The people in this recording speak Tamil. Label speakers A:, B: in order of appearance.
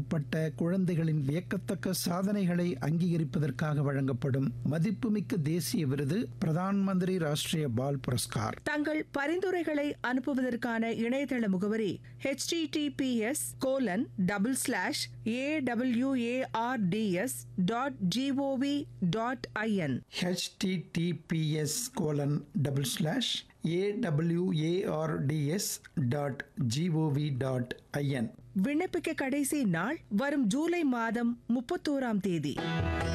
A: உட்பட்ட குழந்தைகளின் வியக்கத்தக்க சாதனைகளை அங்கீகரிப்பதற்காக வழங்கப்படும் மதிப்புமிக்க தேசிய விருது பிரதான் மந்திரி ராஷ்டிரிய பால் புரஸ்கார்
B: தங்கள் பரிந்துரைகளை அனுப்புவதற்கான இணையதள முகவரி https colon double slash A WARDS dot GOV dot IN
A: https colon double slash AWARDS dot GOV dot IN
B: விண்ணப்பிக்க கடைசி நாள் வரும் ஜூலை மாதம் முப்பத்தோராம் தேதி